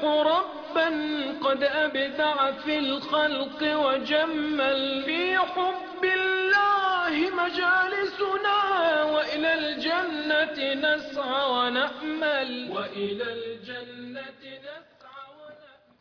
ربا قد أبدع في الخلق وجمل في حب الله مجالسنا وإلى الجنة نسعى ونأمل وإلى الجنة نسعى ونأمل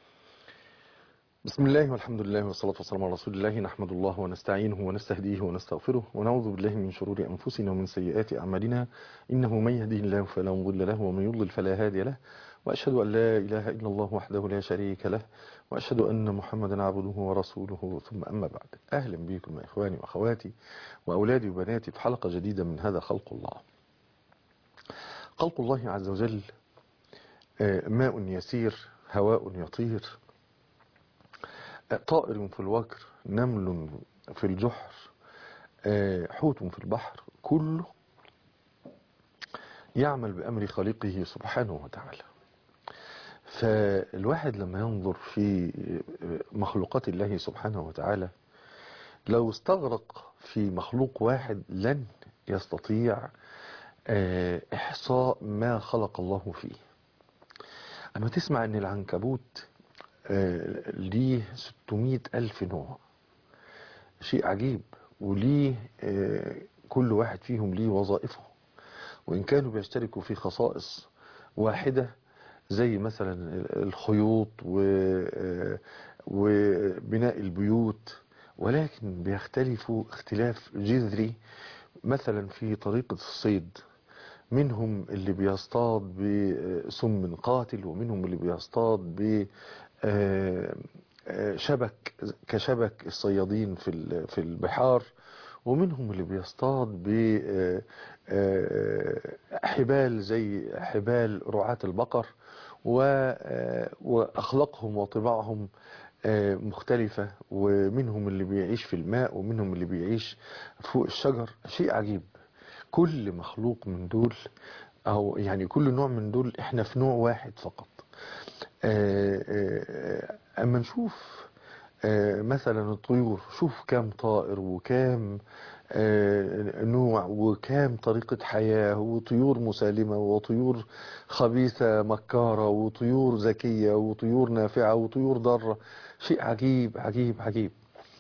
بسم الله والحمد لله والصلاة والسلام على رسول الله نحمد الله ونستعينه ونستهديه ونستغفره ونعوذ بالله من شرور أنفسنا ومن سيئات أعمالنا إنه من يهديه الله فلا مضل له ومن يضلل فلا هادي له وأشهد أن لا إله إلا الله وحده لا شريك له وأشهد أن محمدا عبده ورسوله ثم أما بعد أهلا بكم يا إخواني وأخواتي وأولادي وبناتي في حلقة جديدة من هذا خلق الله خلق الله عز وجل آه، ماء يسير هواء يطير طائر في الوكر نمل في الجحر آه، حوت في البحر كله يعمل بأمر خالقه سبحانه وتعالى فالواحد لما ينظر في مخلوقات الله سبحانه وتعالى لو استغرق في مخلوق واحد لن يستطيع آه، إحصاء ما خلق الله فيه أما تسمع أن العنكبوت آه، ليه 600 ألف نوع شيء عجيب وليه آه، كل واحد فيهم ليه وظائفه وإن كانوا بيشتركوا في خصائص واحدة زي مثلا الخيوط و- آه، وبناء البيوت ولكن بيختلفوا اختلاف جذري مثلا في طريقة الصيد منهم اللي بيصطاد بسم قاتل ومنهم اللي بيصطاد ب آه، آه، شبك كشبك الصيادين في ال- في البحار ومنهم اللي بيصطاد بحبال زي حبال رعاة البقر و- آه، وأخلاقهم وطباعهم آه، مختلفة ومنهم اللي بيعيش في الماء ومنهم اللي بيعيش فوق الشجر شيء عجيب كل مخلوق من دول أو يعني كل نوع من دول احنا في نوع واحد فقط آه، آه، أما نشوف آه، مثلا الطيور شوف كام طائر وكام آه، نوع وكام طريقة حياة وطيور مسالمة وطيور خبيثة مكارة وطيور ذكية وطيور نافعة وطيور ضارة شيء عجيب عجيب عجيب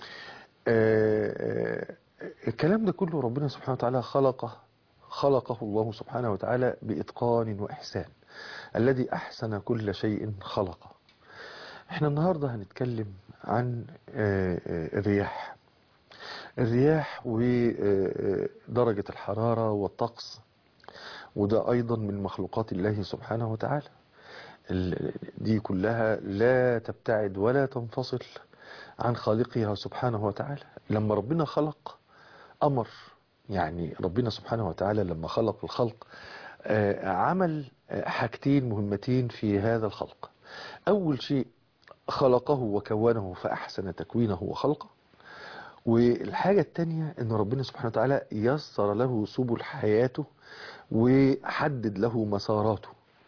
آه، آه، الكلام ده كله ربنا سبحانه وتعالى خلقه خلقه الله سبحانه وتعالى بإتقان وإحسان الذي أحسن كل شيء خلقه احنا النهاردة هنتكلم عن آه، آه، الرياح الرياح ودرجة الحرارة والطقس وده أيضا من مخلوقات الله سبحانه وتعالى ال- دي كلها لا تبتعد ولا تنفصل عن خالقها سبحانه وتعالى لما ربنا خلق أمر يعني ربنا سبحانه وتعالى لما خلق الخلق آه، عمل آه، حاجتين مهمتين في هذا الخلق أول شيء خلقه وكونه فأحسن تكوينه وخلقه والحاجة التانية ان ربنا سبحانه وتعالى يسر له سبل حياته وحدد له مساراته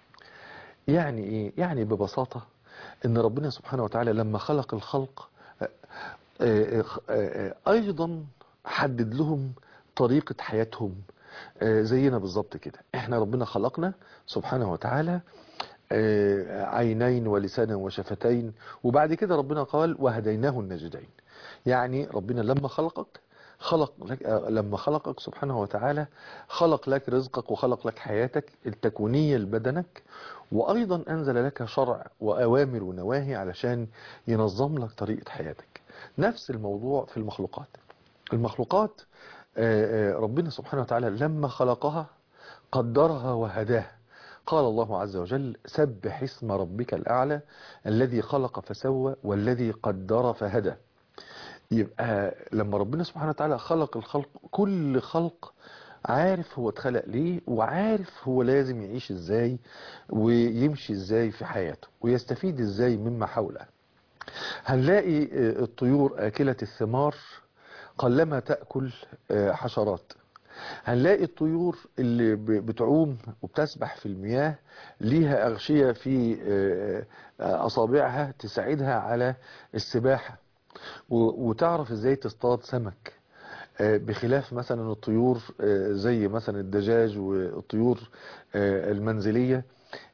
يعني ايه يعني ببساطة ان ربنا سبحانه وتعالى لما خلق الخلق آه، آه، آه، ايضا حدد لهم طريقة حياتهم آه، زينا بالظبط كده احنا ربنا خلقنا سبحانه وتعالى آه، عينين ولسانا وشفتين وبعد كده ربنا قال وهديناه النجدين يعني ربنا لما خلقك خلق لك آه، لما خلقك سبحانه وتعالى خلق لك رزقك وخلق لك حياتك التكوينية لبدنك وأيضا أنزل لك شرع وأوامر ونواهي علشان ينظم لك طريقة حياتك نفس الموضوع في المخلوقات المخلوقات آه، آه، ربنا سبحانه وتعالى لما خلقها قدرها وهداها قال الله عز وجل سبح اسم ربك الأعلى الذي خلق فسوى والذي قدر فهدى يبقى لما ربنا سبحانه وتعالى خلق الخلق كل خلق عارف هو اتخلق ليه وعارف هو لازم يعيش ازاي ويمشي ازاي في حياته ويستفيد ازاي مما حوله هنلاقي آه، الطيور آكلة الثمار قلما تأكل آه، حشرات هنلاقي الطيور اللي ب- بتعوم وبتسبح في المياه ليها أغشية في آه، آه، أصابعها تساعدها على السباحة و- وتعرف ازاي تصطاد سمك آه، بخلاف مثلا الطيور آه، زي مثلا الدجاج والطيور آه، المنزلية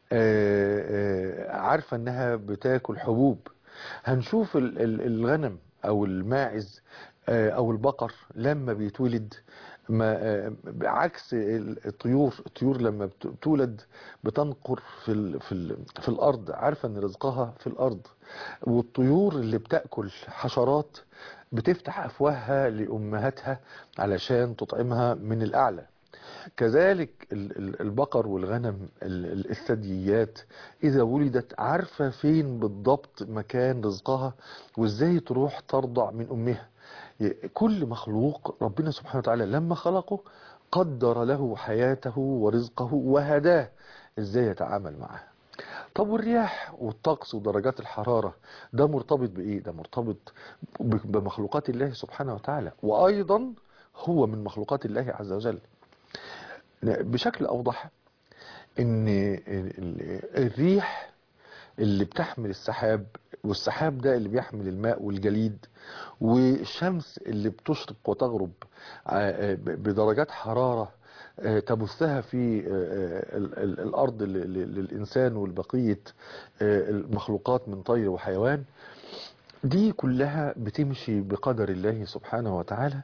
آه، آه، عارفة انها بتاكل حبوب هنشوف ال- ال- الغنم او الماعز آه، او البقر لما بيتولد ما آه، عكس ال- الطيور الطيور لما بت- بتولد بتنقر في ال في ال في الارض عارفة ان رزقها في الارض والطيور اللي بتاكل حشرات بتفتح افواهها لامهاتها علشان تطعمها من الاعلى كذلك ال- ال- البقر والغنم ال- ال- الثدييات إذا ولدت عارفة فين بالضبط مكان رزقها وإزاي تروح ترضع من أمها ي- كل مخلوق ربنا سبحانه وتعالى لما خلقه قدر له حياته ورزقه وهداه إزاي يتعامل معه طب والرياح والطقس ودرجات الحرارة ده مرتبط بإيه؟ ده مرتبط ب- بمخلوقات الله سبحانه وتعالى وأيضا هو من مخلوقات الله عز وجل بشكل أوضح ان ال- ال- الريح اللي بتحمل السحاب والسحاب ده اللي بيحمل الماء والجليد والشمس اللي بتشرق وتغرب ع- ب- بدرجات حرارة آه، تبثها في آه، ال- ال- الأرض ل- ل- للإنسان والبقية آه، المخلوقات من طير وحيوان دي كلها بتمشي بقدر الله سبحانه وتعالى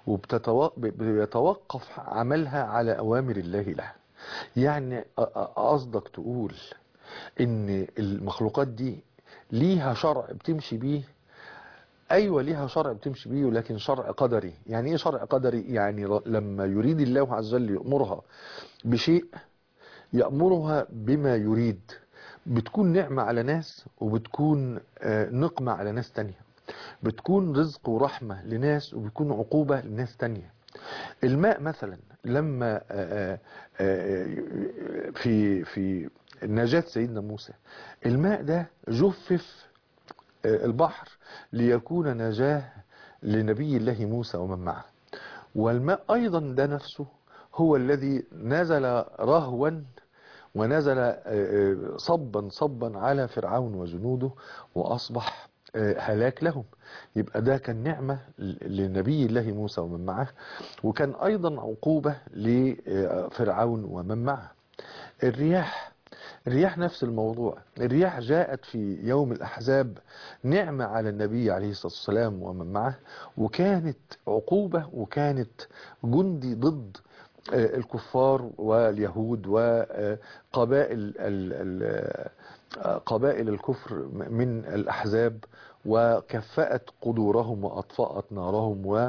وبيتوقف عملها على أوامر الله لها يعني أ- أ- قصدك تقول ان المخلوقات دي ليها شرع بتمشي بيه ايوه ليها شرع بتمشي بيه ولكن شرع قدري يعني ايه شرع قدري يعني ر- لما يريد الله عز وجل يأمرها بشيء يأمرها بما يريد بتكون نعمة على ناس وبتكون آه، نقمة على ناس تانية بتكون رزق ورحمة لناس وبتكون عقوبة لناس تانية الماء مثلا لما آه، آه، في في نجاة سيدنا موسى الماء ده جفف آه، البحر ليكون نجاة لنبي الله موسى ومن معه والماء أيضا ده نفسه هو الذي نزل رهوا ونزل آه، آه، صبا صبا على فرعون وجنوده وأصبح آه، هلاك لهم يبقى ده كان نعمة ل- لنبي الله موسى ومن معه وكان أيضا عقوبة لفرعون ومن معه الرياح الرياح نفس الموضوع الرياح جاءت في يوم الأحزاب نعمة على النبي عليه الصلاة والسلام ومن معه وكانت عقوبة وكانت جندي ضد آه، الكفار واليهود وقبائل ال- ال- آه، قبائل الكفر من الأحزاب وكفأت قدورهم وأطفأت نارهم و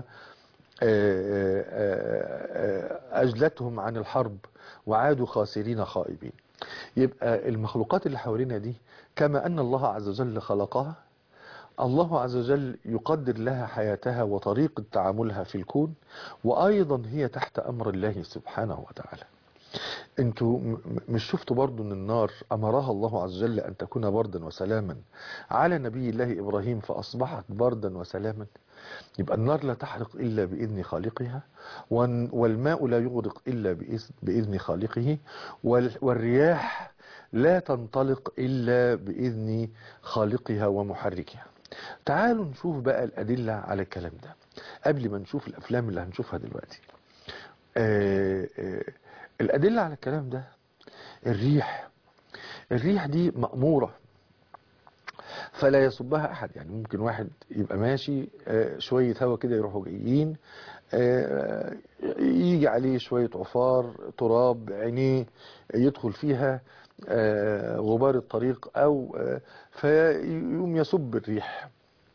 أجلتهم عن الحرب وعادوا خاسرين خائبين يبقى المخلوقات اللي حوالينا دي كما أن الله عز وجل خلقها الله عز وجل يقدر لها حياتها وطريقة تعاملها في الكون وأيضا هي تحت أمر الله سبحانه وتعالى انتوا م- م- مش شفتوا برضو ان النار امرها الله عز وجل ان تكون بردا وسلاما على نبي الله ابراهيم فاصبحت بردا وسلاما يبقى النار لا تحرق الا باذن خالقها وان- والماء لا يغرق الا بإذن- باذن خالقه وال- والرياح لا تنطلق الا باذن خالقها ومحركها تعالوا نشوف بقى الادله على الكلام ده قبل ما نشوف الافلام اللي هنشوفها دلوقتي آه، آه، الأدلة على الكلام ده الريح الريح دي مأمورة فلا يصبها أحد يعني ممكن واحد يبقى ماشي آه، شوية هوا كده يروحوا جايين آه، يجي عليه شوية عفار تراب عينيه يدخل فيها آه، غبار الطريق أو آه، فيقوم يسب الريح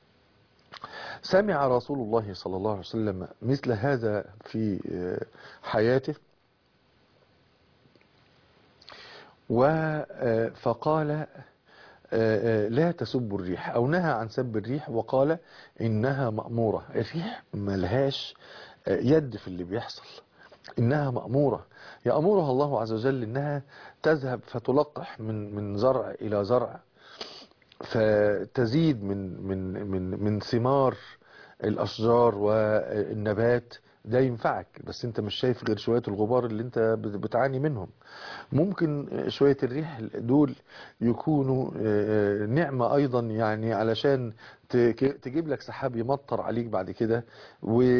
سمع رسول الله صلى الله عليه وسلم مثل هذا في آه، حياته و- آه، فقال آه، آه، لا تسبوا الريح أو نهى عن سب الريح وقال إنها مأمورة الريح ملهاش آه، يد في اللي بيحصل إنها مأمورة يأمرها الله عز وجل إنها تذهب فتلقح من من زرع إلى زرع فتزيد من من من من ثمار الاشجار والنبات ده ينفعك بس انت مش شايف غير شوية الغبار اللي انت بت- بتعاني منهم ممكن شوية الريح دول يكونوا آه، نعمة ايضا يعني علشان ت- ك- تجيب لك سحاب يمطر عليك بعد كده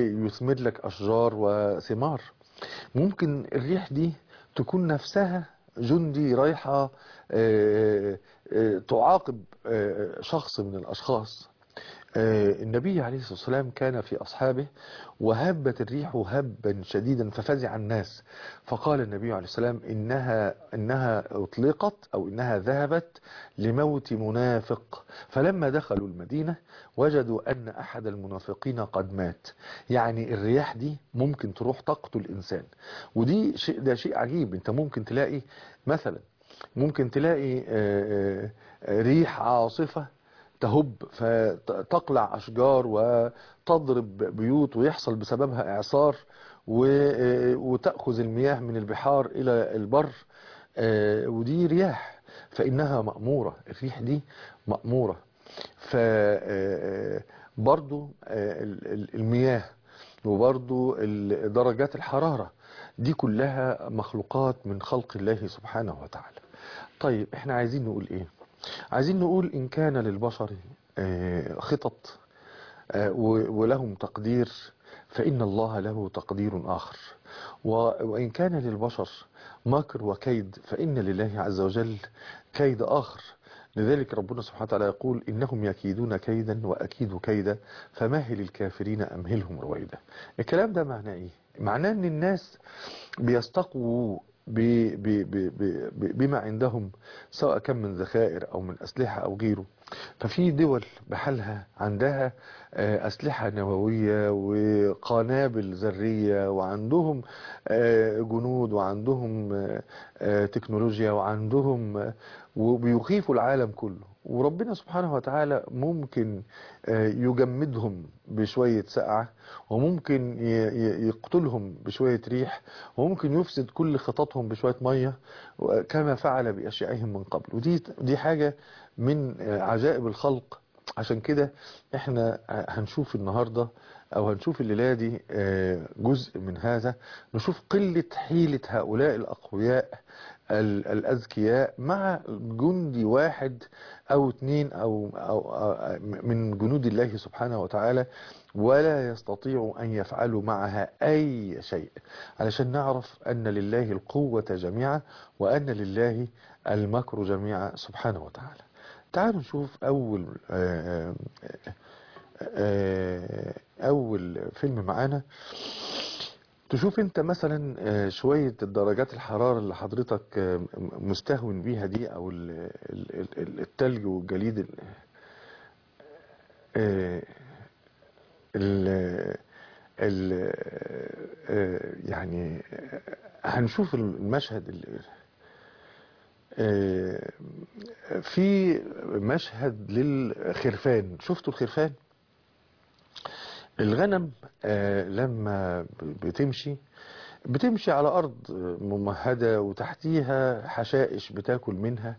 ويثمر لك اشجار وثمار ممكن الريح دي تكون نفسها جندي رايحة آه، آه، تعاقب آه، شخص من الأشخاص آه، النبي عليه الصلاة والسلام كان في أصحابه وهبت الريح هبا شديدا ففزع الناس فقال النبي عليه السلام إنها, إنها أطلقت أو إنها ذهبت لموت منافق فلما دخلوا المدينة وجدوا أن أحد المنافقين قد مات يعني الرياح دي ممكن تروح تقتل إنسان ودي شيء ده شيء عجيب أنت ممكن تلاقي مثلا ممكن تلاقي آه، آه، ريح عاصفة تهب فتقلع أشجار وتضرب بيوت ويحصل بسببها إعصار و- وتأخذ المياه من البحار إلى البر آه، ودي رياح فإنها مأمورة الريح دي مأمورة فبرضو المياه وبرضو ال- درجات الحرارة دي كلها مخلوقات من خلق الله سبحانه وتعالى طيب احنا عايزين نقول ايه عايزين نقول إن كان للبشر آه، خطط آه، و- ولهم تقدير فإن الله له تقدير آخر و- وإن كان للبشر مكر وكيد فإن لله عز وجل كيد آخر لذلك ربنا سبحانه وتعالى يقول إنهم يكيدون كيدا وأكيد كيدا فمهل الكافرين أمهلهم رويدا الكلام ده معناه إيه؟ معناه أن الناس بيستقوا ب ب ب ب ب بما عندهم سواء كان من ذخائر أو من أسلحة أو غيره ففي دول بحالها عندها آه، أسلحة نووية وقنابل ذرية وعندهم آه، جنود وعندهم آه، آه، تكنولوجيا وعندهم آه، وبيخيفوا العالم كله وربنا سبحانه وتعالى ممكن آه، يجمدهم بشوية سقعة وممكن ي- ي- يقتلهم بشوية ريح وممكن يفسد كل خططهم بشوية مية كما فعل بأشيائهم من قبل ودي دي حاجة من آه، عجائب الخلق عشان كده احنا هنشوف النهاردة او هنشوف الليلة دي آه، جزء من هذا نشوف قلة حيلة هؤلاء الأقوياء ال- الأذكياء مع جندي واحد أو اتنين أو, أو, أو من جنود الله سبحانه وتعالى ولا يستطيع أن يفعلوا معها أي شيء علشان نعرف أن لله القوة جميعا وأن لله المكر جميعا سبحانه وتعالى تعالوا نشوف أول آه، آه، أول فيلم معانا تشوف انت مثلا آه، شوية درجات الحرارة اللي حضرتك آه، م- مستهون بيها دي او ال- ال- ال- ال- التلج والجليد ال- آه، ال- ال- آه، يعني آه، هنشوف المشهد ال- آه، في مشهد للخرفان شفتوا الخرفان الغنم آه، لما ب- بتمشي بتمشي على أرض ممهدة وتحتيها حشائش بتاكل منها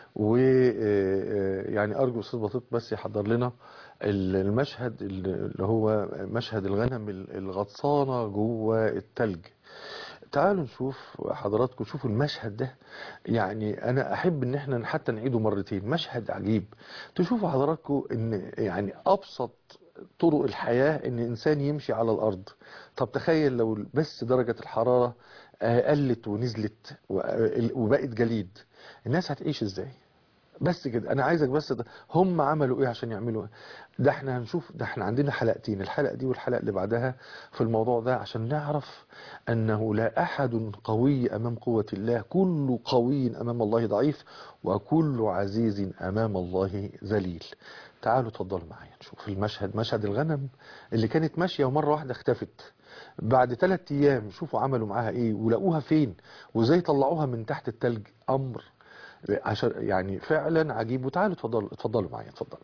ويعني أرجو أستاذ بطيط بس يحضر لنا ال- المشهد اللي هو مشهد الغنم الغطسانة جوه التلج تعالوا نشوف حضراتكم شوفوا المشهد ده يعني انا احب ان احنا حتى نعيده مرتين مشهد عجيب تشوفوا حضراتكم ان يعني ابسط طرق الحياة ان انسان يمشي على الارض طب تخيل لو بس درجة الحرارة آه، قلت ونزلت و- وبقت جليد الناس هتعيش ازاي بس كده انا عايزك بس ده هم عملوا ايه عشان يعملوا ايه ده احنا هنشوف ده احنا عندنا حلقتين الحلقة دي والحلقة اللي بعدها في الموضوع ده عشان نعرف انه لا احد قوي امام قوة الله كل قوي امام الله ضعيف وكل عزيز امام الله ذليل تعالوا اتفضلوا معايا نشوف المشهد مشهد الغنم اللي كانت ماشية ومرة واحدة اختفت بعد ثلاث ايام شوفوا عملوا معاها ايه ولقوها فين وازاي طلعوها من تحت التلج امر عشان يعني فعلا عجيب وتعالوا اتفضلوا اتفضلوا معايا اتفضلوا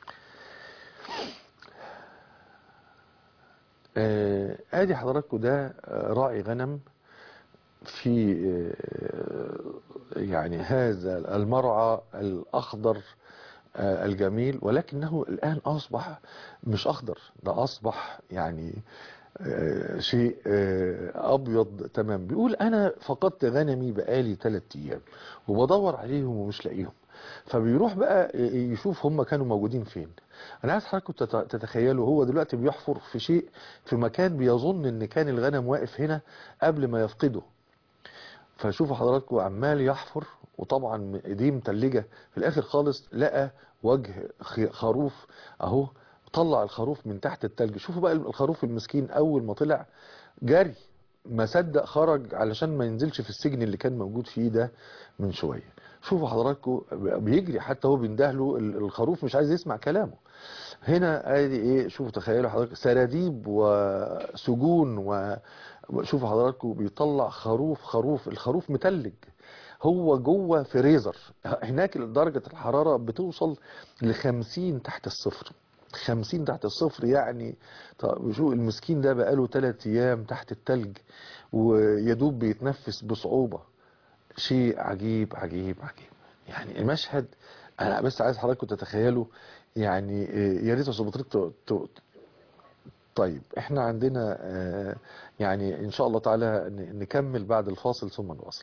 آه، ادي حضراتكم ده آه، راعي غنم في آه، يعني هذا المرعى الاخضر آه، الجميل ولكنه الان اصبح مش اخضر ده اصبح يعني آه، شيء آه، ابيض تمام بيقول انا فقدت غنمي بقالي ثلاث ايام وبدور عليهم ومش لاقيهم فبيروح بقى يشوف هم كانوا موجودين فين انا عايز حضراتكم تت- تتخيلوا هو دلوقتي بيحفر في شيء في مكان بيظن ان كان الغنم واقف هنا قبل ما يفقده فشوفوا حضراتكم عمال يحفر وطبعا ايديه متلجة في الاخر خالص لقى وجه خ- خروف اهو طلع الخروف من تحت التلج شوفوا بقى الخروف المسكين اول ما طلع جري ما صدق خرج علشان ما ينزلش في السجن اللي كان موجود فيه ده من شوية شوفوا حضراتكم بيجري حتى هو بيندهله ال- الخروف مش عايز يسمع كلامه هنا ادي ايه شوفوا تخيلوا حضرتك سراديب وسجون و شوفوا حضراتكم بيطلع خروف خروف الخروف متلج هو جوه فريزر هناك درجة الحرارة بتوصل لخمسين تحت الصفر خمسين تحت الصفر يعني طب شو المسكين ده بقاله ثلاث ايام تحت التلج ويدوب بيتنفس بصعوبة شيء عجيب عجيب عجيب يعني المشهد انا بس عايز حضراتكم تتخيلوا يعني إيه، يا ريت يا أستاذ بطريق ت- ت- طيب احنا عندنا آه، يعني ان شاء الله تعالى ن- نكمل بعد الفاصل ثم نواصل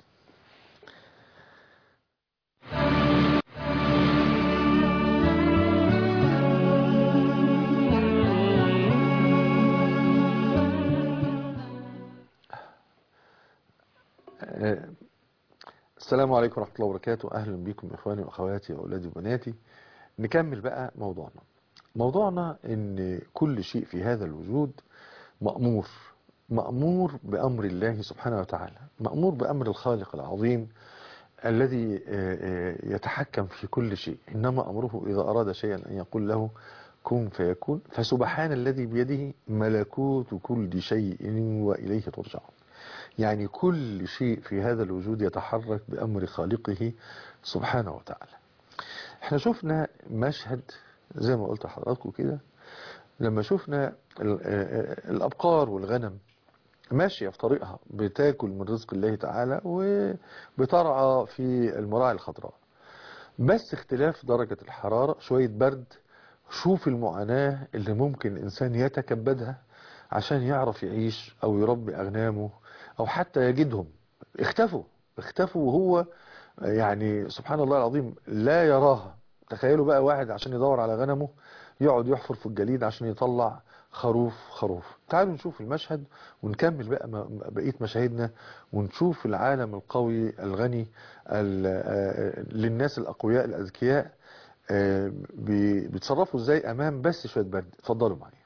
آه، السلام عليكم ورحمة الله وبركاته أهلا بكم إخواني وأخواتي وأولادي وبناتي نكمل بقى موضوعنا موضوعنا إن كل شيء في هذا الوجود مأمور مأمور بأمر الله سبحانه وتعالى مأمور بأمر الخالق العظيم الذي آه، آه، يتحكم في كل شيء إنما أمره إذا أراد شيئا أن يقول له كن فيكون فسبحان الذي بيده ملكوت كل شيء وإليه ترجعون يعني كل شيء في هذا الوجود يتحرك بأمر خالقه سبحانه وتعالى احنا شفنا مشهد زي ما قلت لحضراتكم كده لما شفنا ال- آه، الأبقار والغنم ماشية في طريقها بتاكل من رزق الله تعالى وبترعى في المراعي الخضراء بس اختلاف درجة الحرارة شوية برد شوف المعاناة اللي ممكن الإنسان يتكبدها عشان يعرف يعيش أو يربي أغنامه أو حتى يجدهم اختفوا اختفوا وهو يعني سبحان الله العظيم لا يراها تخيلوا بقى واحد عشان يدور على غنمه يقعد يحفر في الجليد عشان يطلع خروف خروف تعالوا نشوف المشهد ونكمل بقى م- بقية مشاهدنا ونشوف العالم القوي الغني ال- آه، للناس الأقوياء الأذكياء آه، بي- بيتصرفوا ازاي أمام بس شوية برد اتفضلوا معايا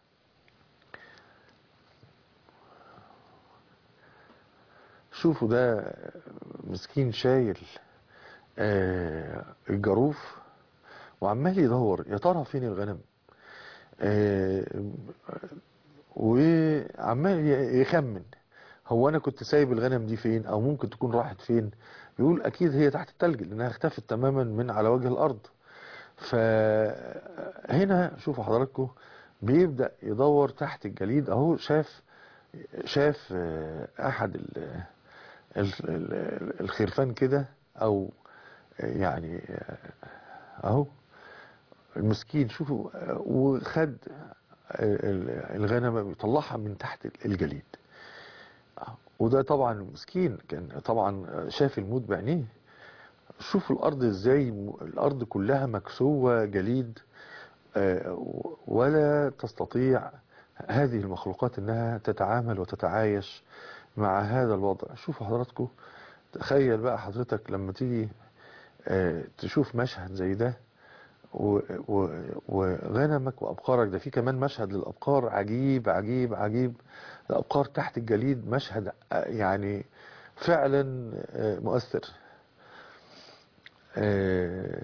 شوفوا ده مسكين شايل آه، الجاروف وعمال يدور يا ترى فين الغنم آه، وعمال ي- يخمن هو انا كنت سايب الغنم دي فين او ممكن تكون راحت فين يقول اكيد هي تحت التلج لانها اختفت تماما من على وجه الارض فهنا شوفوا حضراتكم بيبدأ يدور تحت الجليد اهو شاف شاف آه، احد ال- ال- ال- الخرفان كده او يعني آه، اهو المسكين شوفوا آه، وخد ال- الغنمة بيطلعها من تحت الجليد وده طبعا مسكين كان طبعا شاف الموت بعينيه شوفوا الارض ازاي م- الارض كلها مكسوة جليد آه، ولا تستطيع هذه المخلوقات انها تتعامل وتتعايش مع هذا الوضع شوفوا حضراتكم تخيل بقى حضرتك لما تيجي آه، تشوف مشهد زي ده و- و- وغنمك وأبقارك ده في كمان مشهد للأبقار عجيب عجيب عجيب الأبقار تحت الجليد مشهد آه، يعني فعلا آه، مؤثر آه،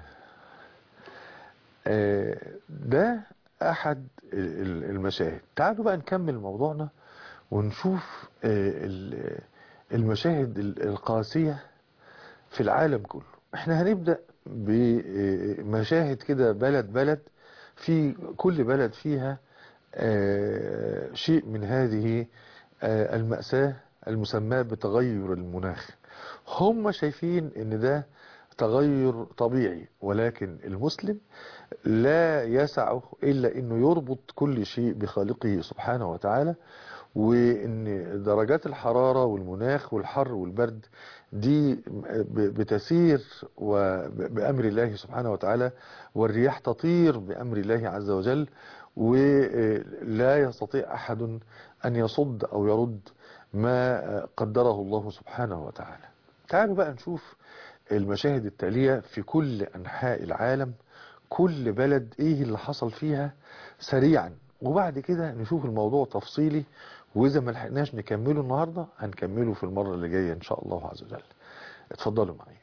آه، ده أحد ال- ال- المشاهد تعالوا بقى نكمل موضوعنا ونشوف آه، ال- المشاهد ال- القاسية في العالم كله احنا هنبدأ بمشاهد كده بلد بلد في كل بلد فيها آه، شيء من هذه آه، المأساة المسماة بتغير المناخ هم شايفين ان ده تغير طبيعي ولكن المسلم لا يسعه إلا أنه يربط كل شيء بخالقه سبحانه وتعالى وأن درجات الحرارة والمناخ والحر والبرد دي ب- بتسير وب- بأمر الله سبحانه وتعالى والرياح تطير بأمر الله عز وجل ولا يستطيع أحد أن يصد أو يرد ما قدره الله سبحانه وتعالى تعالوا بقى نشوف المشاهد التالية في كل أنحاء العالم كل بلد إيه اللي حصل فيها سريعا وبعد كده نشوف الموضوع تفصيلي وإذا ما لحقناش نكمله النهاردة هنكمله في المرة اللي جاية إن شاء الله عز وجل اتفضلوا معي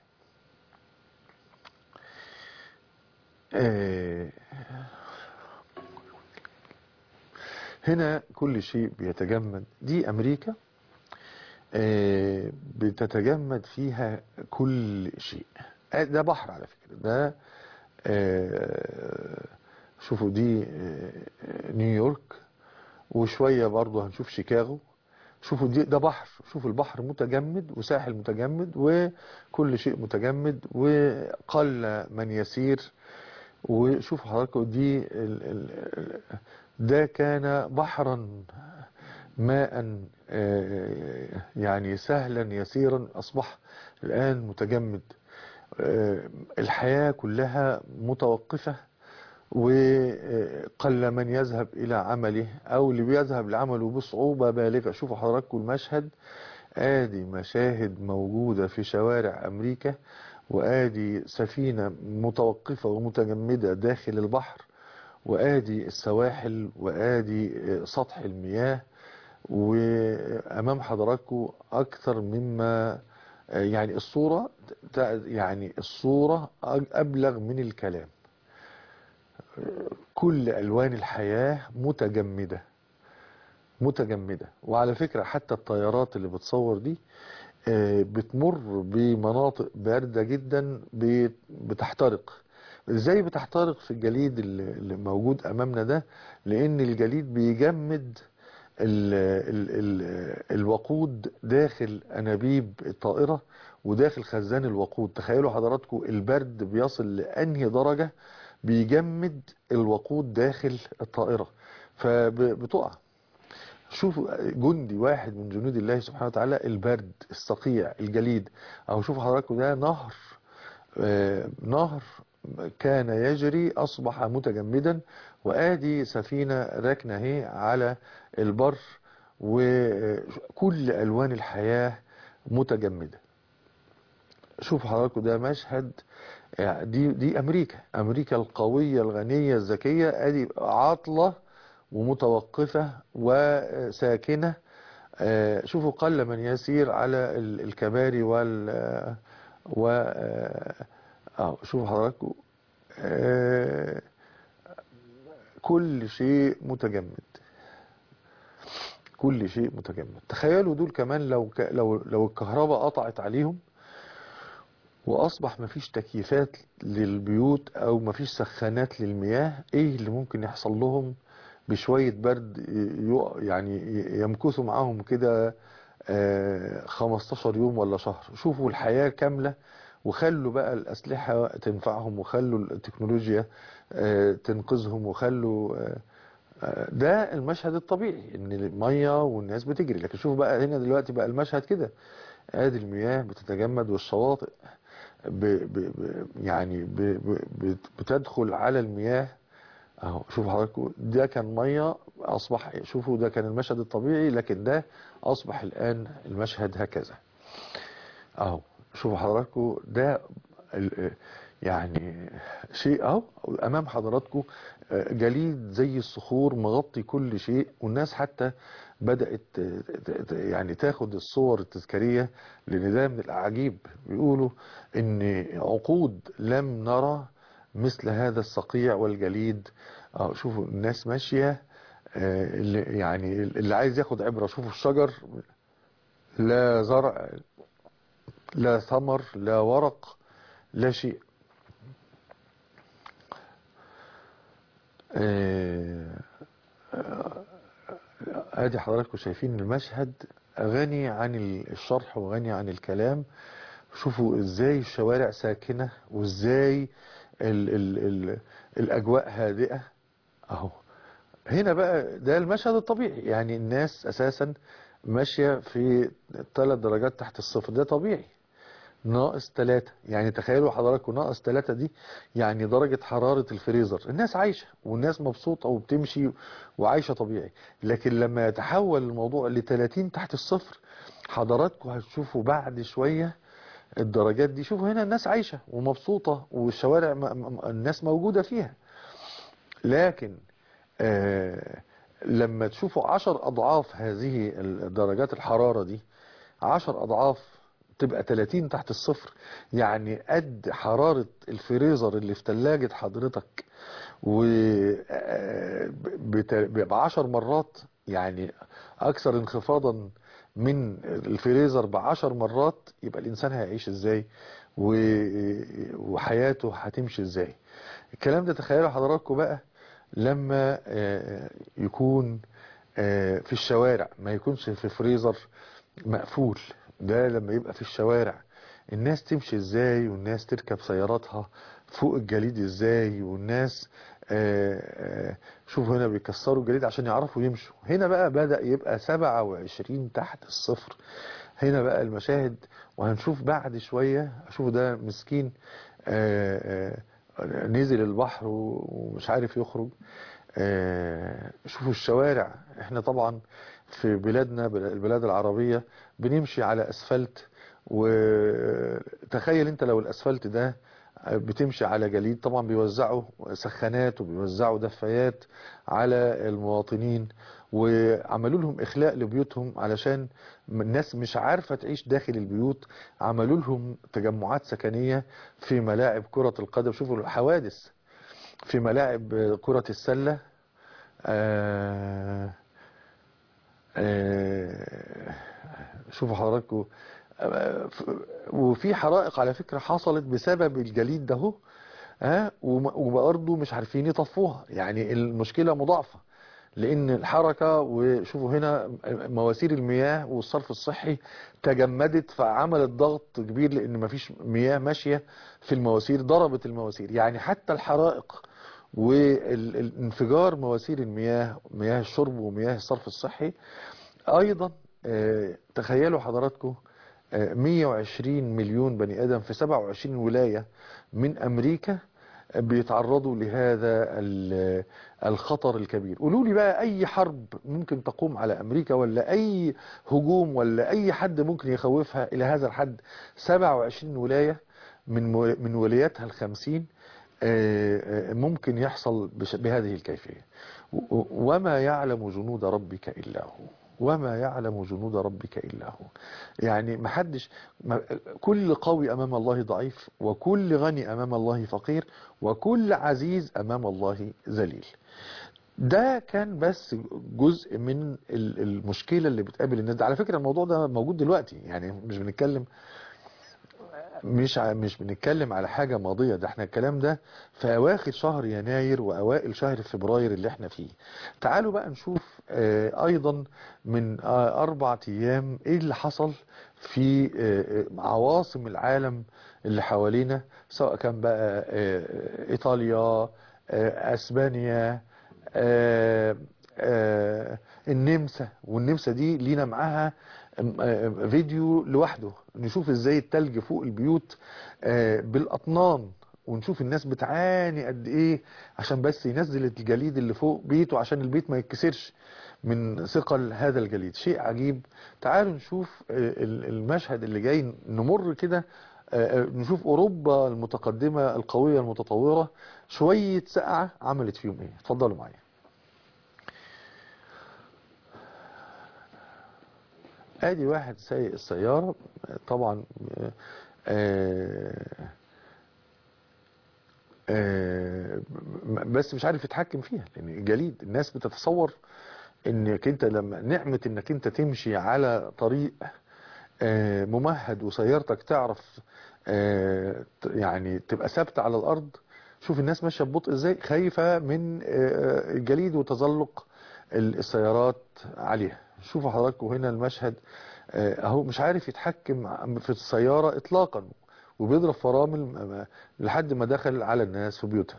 آه هنا كل شيء بيتجمد دي أمريكا آه بتتجمد فيها كل شيء آه ده بحر على فكرة ده آه شوفوا دي نيويورك وشوية برضو هنشوف شيكاغو شوفوا دي ده بحر شوفوا البحر متجمد وساحل متجمد وكل شيء متجمد وقل من يسير وشوفوا حضراتكم دي ال ال ده كان بحرا ماء يعني سهلا يسيرا أصبح الآن متجمد الحياة كلها متوقفة وقل من يذهب إلى عمله أو اللي بيذهب لعمله بصعوبة بالغة شوفوا حضراتكم المشهد آدي مشاهد موجودة في شوارع أمريكا وآدي سفينة متوقفة ومتجمدة داخل البحر وآدي السواحل وآدي سطح المياه وأمام حضراتكم أكثر مما يعني الصورة يعني الصورة أبلغ من الكلام كل ألوان الحياة متجمدة متجمدة وعلى فكرة حتى الطيارات اللي بتصور دي بتمر بمناطق باردة جدا بتحترق ازاي بتحترق في الجليد اللي موجود امامنا ده لان الجليد بيجمد ال ال ال الوقود داخل انابيب الطائرة وداخل خزان الوقود تخيلوا حضراتكم البرد بيصل لانهي درجة بيجمد الوقود داخل الطائرة فبتقع شوفوا جندي واحد من جنود الله سبحانه وتعالى البرد الصقيع الجليد او شوفوا حضراتكم ده نهر آه نهر كان يجري اصبح متجمدا وادي سفينة راكنة اهي على البر وكل الوان الحياة متجمدة شوفوا حضراتكم ده مشهد يعني دي دي امريكا امريكا القوية الغنية الذكية ادي عاطلة ومتوقفة وساكنة شوفوا قل من يسير على الكباري وال و اه شوفوا حضراتكم كل شيء متجمد كل شيء متجمد تخيلوا دول كمان لو ك... لو لو الكهرباء قطعت عليهم واصبح مفيش تكييفات للبيوت او مفيش سخانات للمياه ايه اللي ممكن يحصل لهم بشوية برد يعني يمكثوا معاهم كده 15 يوم ولا شهر شوفوا الحياة كاملة وخلوا بقى الأسلحة تنفعهم وخلوا التكنولوجيا تنقذهم وخلوا ده المشهد الطبيعي ان المية والناس بتجري لكن شوفوا بقى هنا دلوقتي بقى المشهد كده ادي المياه بتتجمد والشواطئ ب ب ب يعني ب ب بتدخل على المياه اهو شوفوا حضراتكم ده كان ميه اصبح شوفوا ده كان المشهد الطبيعي لكن ده اصبح الان المشهد هكذا اهو شوفوا حضراتكم ده يعني شيء اهو امام حضراتكم جليد زي الصخور مغطي كل شيء والناس حتى بدأت يعني تاخد الصور التذكارية لان ده من الاعاجيب بيقولوا ان عقود لم نرى مثل هذا الصقيع والجليد اه شوفوا الناس ماشية اللي يعني اللي عايز ياخد عبرة شوفوا الشجر لا زرع لا ثمر لا ورق لا شيء ادي حضراتكم شايفين المشهد غني عن الشرح وغني عن الكلام شوفوا ازاي الشوارع ساكنة وازاي ال ال ال الأجواء هادئة أهو هنا بقى ده المشهد الطبيعي يعني الناس أساسا ماشية في ثلاث درجات تحت الصفر ده طبيعي ناقص ثلاثة يعني تخيلوا حضراتكم ناقص ثلاثة دي يعني درجة حرارة الفريزر الناس عايشة والناس مبسوطة وبتمشي وعايشة طبيعي لكن لما يتحول الموضوع ل 30 تحت الصفر حضراتكم هتشوفوا بعد شوية الدرجات دي شوفوا هنا الناس عايشة ومبسوطة والشوارع م- م- الناس موجودة فيها لكن آه لما تشوفوا عشر أضعاف هذه درجات الحرارة دي عشر أضعاف تبقى 30 تحت الصفر يعني قد حرارة الفريزر اللي في تلاجة حضرتك و بعشر مرات يعني أكثر انخفاضا من الفريزر بعشر مرات يبقى الإنسان هيعيش إزاي و- وحياته هتمشي إزاي الكلام ده تخيلوا حضراتكم بقى لما آه، يكون آه، في الشوارع ما يكونش في فريزر مقفول ده لما يبقى في الشوارع الناس تمشي ازاي والناس تركب سياراتها فوق الجليد ازاي والناس آه، آه، شوفوا هنا بيكسروا الجليد عشان يعرفوا يمشوا هنا بقى بدأ يبقى 27 تحت الصفر هنا بقى المشاهد وهنشوف بعد شوية شوفوا ده مسكين آه، آه، نزل البحر ومش عارف يخرج آه، شوفوا الشوارع احنا طبعا في بلادنا البلاد العربية بنمشي على اسفلت وتخيل انت لو الاسفلت ده بتمشي على جليد طبعا بيوزعوا سخانات وبيوزعوا دفايات على المواطنين وعملوا لهم اخلاء لبيوتهم علشان الناس مش عارفة تعيش داخل البيوت عملوا لهم تجمعات سكنية في ملاعب كرة القدم شوفوا الحوادث في ملاعب كرة السلة آه آه شوفوا حضراتكم آه، ف- وفي حرائق على فكرة حصلت بسبب الجليد ده هو ها وم- وبرضه مش عارفين يطفوها يعني المشكلة مضاعفة لان الحركة وشوفوا هنا مواسير المياه والصرف الصحي تجمدت فعملت ضغط كبير لان مفيش مياه ماشية في المواسير ضربت المواسير يعني حتى الحرائق والانفجار مواسير المياه مياه الشرب ومياه الصرف الصحي ايضا آه، تخيلوا حضراتكم آه، 120 مليون بني ادم في 27 ولاية من امريكا بيتعرضوا لهذا ال- الخطر الكبير قولوا لي بقى اي حرب ممكن تقوم على امريكا ولا اي هجوم ولا اي حد ممكن يخوفها الى هذا الحد 27 ولاية من مو- من ولاياتها الخمسين آه، آه، ممكن يحصل بش- بهذه الكيفية و- و- وما يعلم جنود ربك إلا هو وما يعلم جنود ربك إلا هو يعني محدش ما كل قوي أمام الله ضعيف وكل غني أمام الله فقير وكل عزيز أمام الله ذليل ده كان بس جزء من ال- المشكلة اللي بتقابل الناس ده على فكرة الموضوع ده موجود دلوقتي يعني مش بنتكلم مش ع- مش بنتكلم على حاجة ماضية ده احنا الكلام ده في اواخر شهر يناير واوائل شهر فبراير اللي احنا فيه تعالوا بقى نشوف آه، ايضا من آه، اربع ايام ايه اللي حصل في آه، آه، عواصم العالم اللي حوالينا سواء كان بقى آه، ايطاليا آه، اسبانيا آه، آه، النمسا والنمسا دي لينا معاها آم، آه، فيديو لوحده نشوف ازاي التلج فوق البيوت آه، بالاطنان ونشوف الناس بتعاني قد ايه عشان بس ينزل الجليد اللي فوق بيته عشان البيت ما يتكسرش من ثقل هذا الجليد شيء عجيب تعالوا نشوف آه، ال- المشهد اللي جاي نمر كده آه، آه، نشوف اوروبا المتقدمة القوية المتطورة شوية سقعة عملت فيهم ايه اتفضلوا معايا ادي واحد سايق السيارة طبعا آه، آه، بس مش عارف يتحكم فيها لان الجليد الناس بتتصور انك انت لما نعمة انك انت تمشي على طريق آه، ممهد وسيارتك تعرف آه، ت- يعني تبقى ثابتة على الارض شوف الناس ماشية ببطء ازاي خايفة من آه، الجليد وتزلق ال- السيارات عليها شوفوا حضراتكم هنا المشهد آه، اهو مش عارف يتحكم في السيارة اطلاقا وبيضرب فرامل م- م- لحد ما دخل على الناس في بيوتها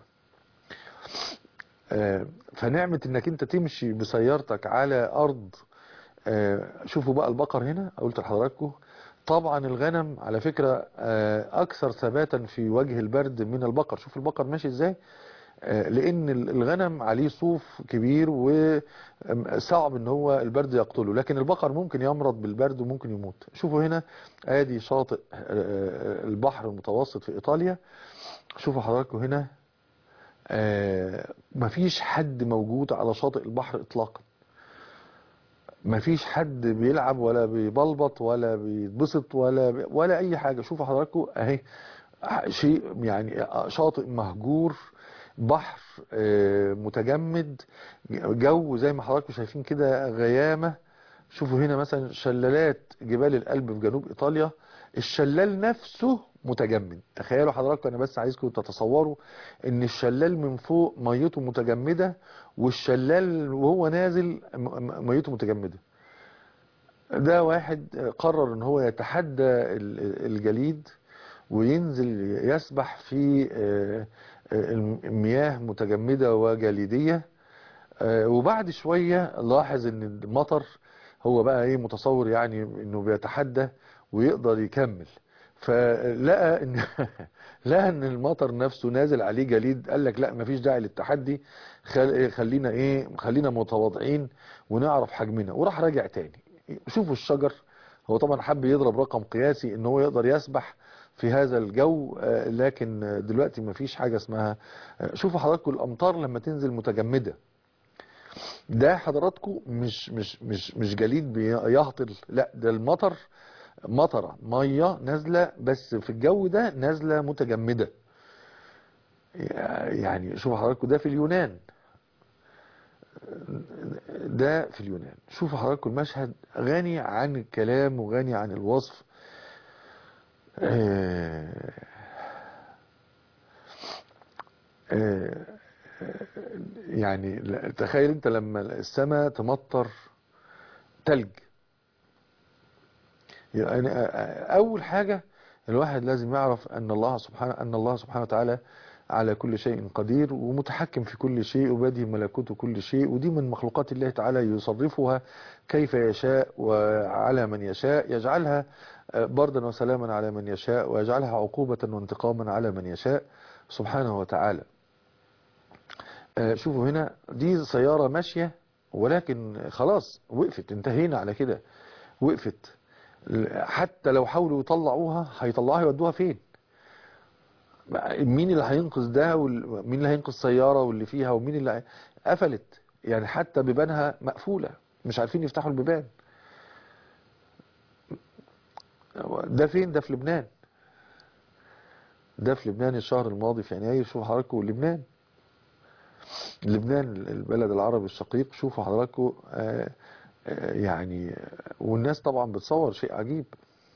آه، فنعمة انك انت تمشي بسيارتك على ارض آه، شوفوا بقى البقر هنا قلت لحضراتكم طبعا الغنم على فكرة آه، اكثر ثباتا في وجه البرد من البقر شوف البقر ماشي ازاي آه، لان الغنم عليه صوف كبير وصعب ان هو البرد يقتله لكن البقر ممكن يمرض بالبرد وممكن يموت شوفوا هنا ادي شاطئ آه، البحر المتوسط في ايطاليا شوفوا حضراتكم هنا آه، مفيش حد موجود على شاطئ البحر اطلاقا مفيش حد بيلعب ولا بيبلبط ولا بيتبسط ولا ولا اي حاجه شوفوا حضراتكم اهي شيء يعني شاطئ مهجور بحر آه، متجمد جو زي ما حضراتكم شايفين كده غيامه شوفوا هنا مثلا شلالات جبال الألب في جنوب إيطاليا الشلال نفسه متجمد تخيلوا حضراتكم أنا بس عايزكم تتصوروا إن الشلال من فوق ميته متجمدة والشلال وهو نازل م- م- ميته متجمدة ده واحد قرر ان هو يتحدى ال- الجليد وينزل يسبح في آه، آه، المياه متجمدة وجليدية آه، وبعد شوية لاحظ ان المطر هو بقى ايه متصور يعني انه بيتحدى ويقدر يكمل فلقى ان لقى ان المطر نفسه نازل عليه جليد قال لك لا مفيش داعي للتحدي خل... خلينا ايه خلينا متواضعين ونعرف حجمنا وراح راجع تاني شوفوا الشجر هو طبعا حب يضرب رقم قياسي ان هو يقدر يسبح في هذا الجو آه، لكن آه، دلوقتي مفيش حاجة اسمها آه، شوفوا حضراتكم الامطار لما تنزل متجمدة ده حضراتكم مش مش مش مش جليد بيهطل لا ده المطر مطره ميه نازله بس في الجو ده نازله متجمده يعني شوفوا حضراتكم ده في اليونان ده في اليونان شوفوا حضراتكم المشهد غني عن الكلام وغني عن الوصف آه، آه، يعني لا- تخيل انت لما السماء تمطر تلج يعني اول حاجة الواحد لازم يعرف ان الله سبحانه ان الله سبحانه وتعالى على كل شيء قدير ومتحكم في كل شيء وبيده ملكوت كل شيء ودي من مخلوقات الله تعالى يصرفها كيف يشاء وعلى من يشاء يجعلها بردا وسلاما على من يشاء ويجعلها عقوبة وانتقاما على من يشاء سبحانه وتعالى آه، شوفوا هنا دي سيارة ماشية ولكن خلاص وقفت انتهينا على كده وقفت حتى لو حاولوا يطلعوها هيطلعوها يودوها فين مين اللي هينقذ ده ومين اللي هينقذ السيارة واللي فيها ومين اللي هي- قفلت يعني حتى بيبانها مقفولة مش عارفين يفتحوا البيبان ده فين ده في لبنان ده في لبنان الشهر الماضي في يناير شوفوا حضراتكم لبنان لبنان البلد العربي الشقيق شوفوا حضراتكم آه، آه، يعني والناس طبعا بتصور شيء عجيب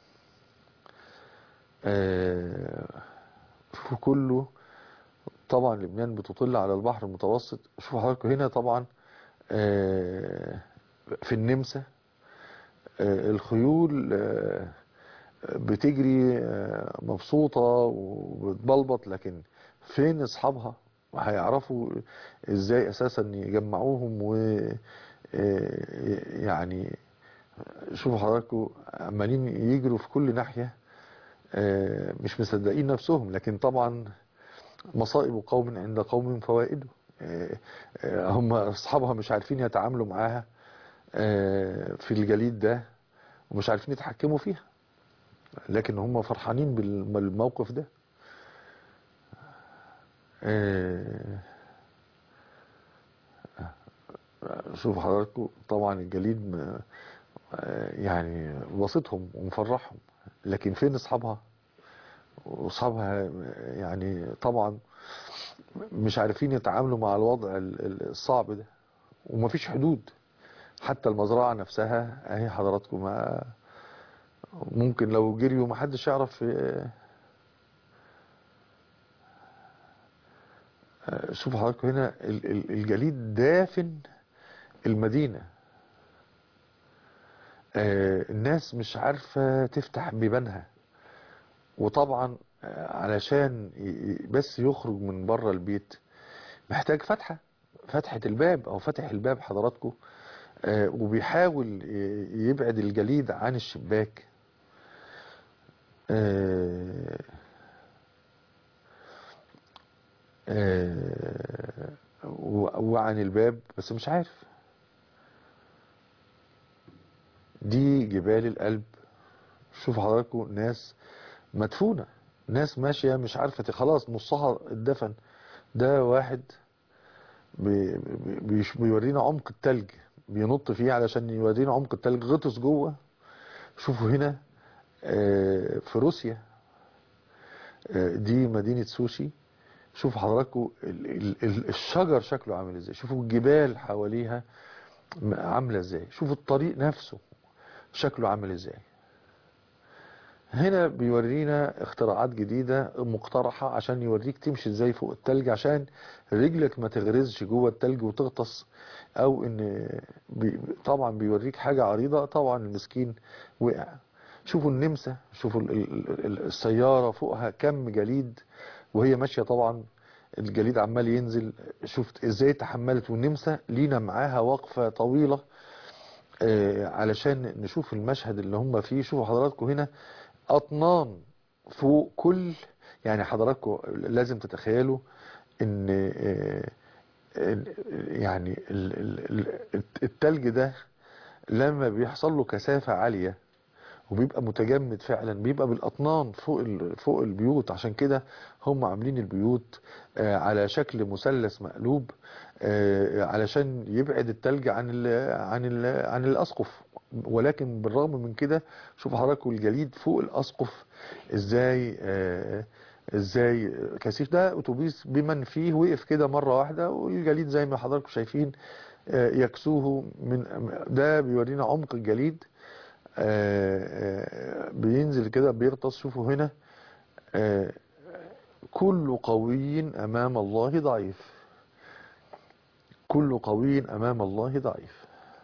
آه، شوفوا كله طبعا لبنان بتطل على البحر المتوسط شوفوا حضراتكم هنا طبعا آه، في النمسا آه، الخيول آه، بتجري آه، مبسوطة وبتبلبط لكن فين اصحابها وهيعرفوا ازاي اساسا يجمعوهم و آه، يعني شوفوا حضراتكم عمالين يجروا في كل ناحية آه، مش مصدقين نفسهم لكن طبعا مصائب قوم عند قوم فوائده آه، آه، هم اصحابها مش عارفين يتعاملوا معاها آه، في الجليد ده ومش عارفين يتحكموا فيها لكن هم فرحانين بالموقف ده آه، شوف حضراتكم طبعا الجليد م- آه، يعني وسطهم ومفرحهم لكن فين اصحابها واصحابها يعني طبعا مش عارفين يتعاملوا مع الوضع ال- ال- الصعب ده ومفيش حدود حتى المزرعة نفسها اهي حضراتكم ما ممكن لو جريوا محدش يعرف آه، آه، شوفوا حضراتكم هنا ال- ال- الجليد دافن المدينة آه، الناس مش عارفة تفتح بيبانها وطبعا آه، علشان ي- ي- بس يخرج من بره البيت محتاج فتحة فتحة الباب او فتح الباب حضراتكم آه، وبيحاول ي- يبعد الجليد عن الشباك آه، آه، و- وعن الباب بس مش عارف دي جبال القلب شوف حضراتكم ناس مدفونة ناس ماشية مش عارفة ت- خلاص نصها اتدفن ده واحد بي بي- بيش- بيورينا عمق التلج بينط فيه علشان يورينا عمق التلج غطس جوه شوفوا هنا آه، في روسيا آه، دي مدينة سوشي شوفوا حضراتكم ال- ال- ال- الشجر شكله عامل ازاي شوفوا الجبال حواليها م- عاملة ازاي شوفوا الطريق نفسه شكله عامل ازاي هنا بيورينا اختراعات جديدة مقترحة عشان يوريك تمشي ازاي فوق التلج عشان رجلك ما تغرزش جوه التلج وتغطس او ان بي طبعا بيوريك حاجة عريضة طبعا المسكين وقع شوفوا النمسا شوفوا ال- ال- ال- السيارة فوقها كم جليد وهي ماشية طبعا الجليد عمال ينزل شفت ازاي تحملت والنمسا لينا معاها وقفة طويلة آه، علشان نشوف المشهد اللي هم فيه شوفوا حضراتكم هنا أطنان فوق كل يعني حضراتكم لازم تتخيلوا ان آه، ال- يعني ال- ال- ال- التلج ده لما بيحصل له كثافة عالية وبيبقى متجمد فعلا بيبقى بالاطنان فوق ال- فوق البيوت عشان كده هم عاملين البيوت آه، على شكل مثلث مقلوب آه، علشان يبعد التلج عن ال عن ال عن الاسقف ولكن بالرغم من كده شوفوا حضراتكم الجليد فوق الاسقف ازاي آه، ازاي كثيف ده اتوبيس بمن فيه وقف كده مره واحده والجليد زي ما حضراتكم شايفين آه، يكسوه من ده بيورينا عمق الجليد آه، آه، بينزل كده بيغطس شوفوا هنا آه، كل قوي أمام الله ضعيف كل قوي أمام الله ضعيف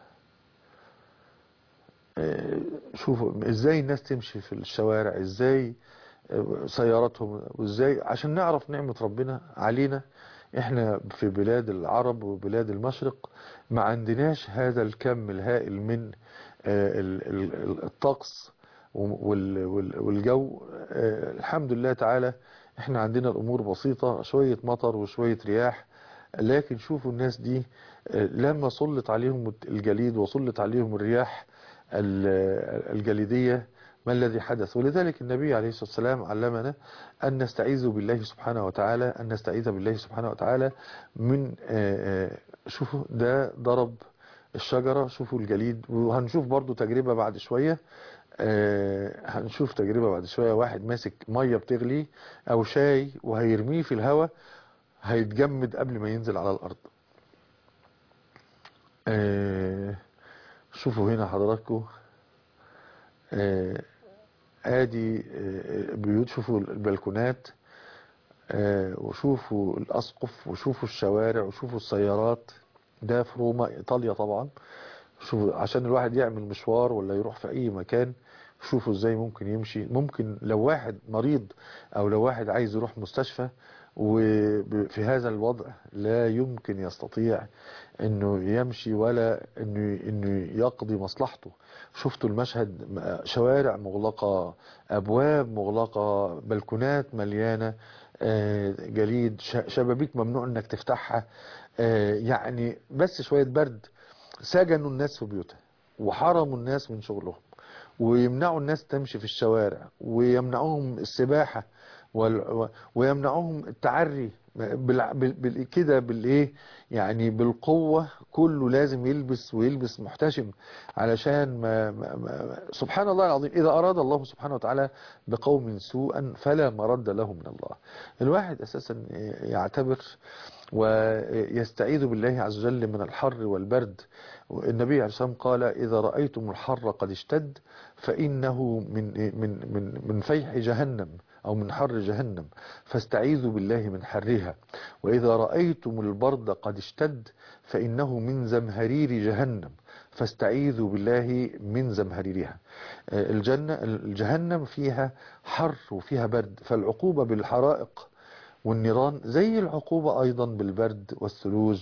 آه، شوفوا ازاي الناس تمشي في الشوارع ازاي آه، سياراتهم وازاي عشان نعرف نعمة ربنا علينا احنا في بلاد العرب وبلاد المشرق ما عندناش هذا الكم الهائل من آه، ال- ال- ال- الطقس وال- وال- والجو آه، الحمد لله تعالى احنا عندنا الامور بسيطة شوية مطر وشوية رياح لكن شوفوا الناس دي آه، لما سلط عليهم الجليد وسلط عليهم الرياح ال- الجليدية ما الذي حدث ولذلك النبي عليه الصلاة والسلام علمنا أن نستعيذ بالله سبحانه وتعالى أن نستعيذ بالله سبحانه وتعالى من آه، آه، شوفوا ده ضرب الشجرة شوفوا الجليد وهنشوف برضو تجربة بعد شوية آه، هنشوف تجربة بعد شوية واحد ماسك مية بتغلي أو شاي وهيرميه في الهواء هيتجمد قبل ما ينزل على الأرض آه، شوفوا هنا حضراتكم آه، ادي آه، بيوت شوفوا البلكونات آه، وشوفوا الاسقف وشوفوا الشوارع وشوفوا السيارات ده في روما ايطاليا طبعا شوفوا عشان الواحد يعمل مشوار ولا يروح في اي مكان شوفوا ازاي ممكن يمشي ممكن لو واحد مريض او لو واحد عايز يروح مستشفى وفي هذا الوضع لا يمكن يستطيع انه يمشي ولا انه انه يقضي مصلحته شفتوا المشهد شوارع مغلقة ابواب مغلقة بلكونات مليانة آه، جليد ش- شبابيك ممنوع انك تفتحها آه، يعني بس شوية برد سجنوا الناس في بيوتها وحرموا الناس من شغلهم ويمنعوا الناس تمشي في الشوارع ويمنعوهم السباحة وال- و- ويمنعوهم التعري بال- بال- بال- كده بالايه يعني بالقوة كله لازم يلبس ويلبس محتشم علشان ما, ما, ما سبحان الله العظيم إذا أراد الله سبحانه وتعالى بقوم سوءا فلا مرد له من الله الواحد أساسا يعتبر ويستعيذ بالله عز وجل من الحر والبرد النبي عليه الصلاة والسلام قال إذا رأيتم الحر قد اشتد فإنه من من من من فيح جهنم أو من حر جهنم فاستعيذوا بالله من حرها وإذا رأيتم البرد قد اشتد فإنه من زمهرير جهنم فاستعيذوا بالله من زمهريرها آه، الجنة الجهنم فيها حر وفيها برد فالعقوبة بالحرائق والنيران زي العقوبة أيضا بالبرد والثلوج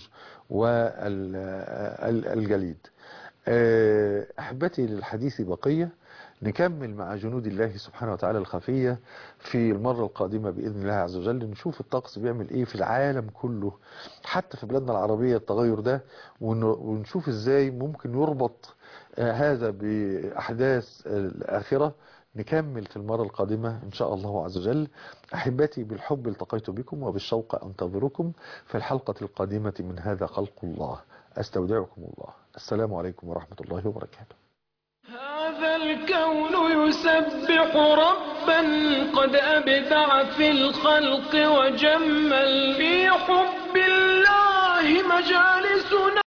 والجليد أحبتي للحديث بقية نكمل مع جنود الله سبحانه وتعالى الخفية في المرة القادمة بإذن الله عز وجل نشوف الطقس بيعمل إيه في العالم كله حتى في بلادنا العربية التغير ده ون- ونشوف إزاي ممكن يربط آه، هذا بأحداث الآخرة نكمل في المرة القادمة إن شاء الله عز وجل أحبتي بالحب التقيت بكم وبالشوق أنتظركم في الحلقة القادمة من هذا خلق الله أستودعكم الله السلام عليكم ورحمة الله وبركاته هذا الكون يسبح ربا قد أبدع في الخلق وجمل في حب الله مجالسنا